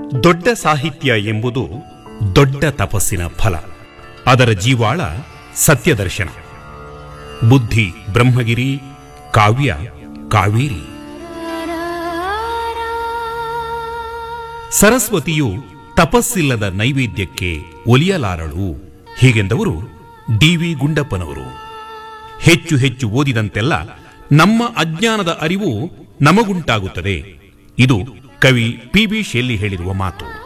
ದೊಡ್ಡ ಸಾಹಿತ್ಯ ಎಂಬುದು ದೊಡ್ಡ ತಪಸ್ಸಿನ ಫಲ ಅದರ ಜೀವಾಳ ಸತ್ಯದರ್ಶನ ಬುದ್ಧಿ ಬ್ರಹ್ಮಗಿರಿ ಕಾವ್ಯ ಕಾವೇರಿ ಸರಸ್ವತಿಯು ತಪಸ್ಸಿಲ್ಲದ ನೈವೇದ್ಯಕ್ಕೆ ಒಲಿಯಲಾರಳು ಹೀಗೆಂದವರು ಡಿ ವಿ ಗುಂಡಪ್ಪನವರು ಹೆಚ್ಚು ಹೆಚ್ಚು ಓದಿದಂತೆಲ್ಲ ನಮ್ಮ ಅಜ್ಞಾನದ ಅರಿವು ನಮಗುಂಟಾಗುತ್ತದೆ ಇದು ಕವಿ ಪಿ ಬಿ ಶೆಲ್ಲಿ ಹೇಳಿರುವ ಮಾತು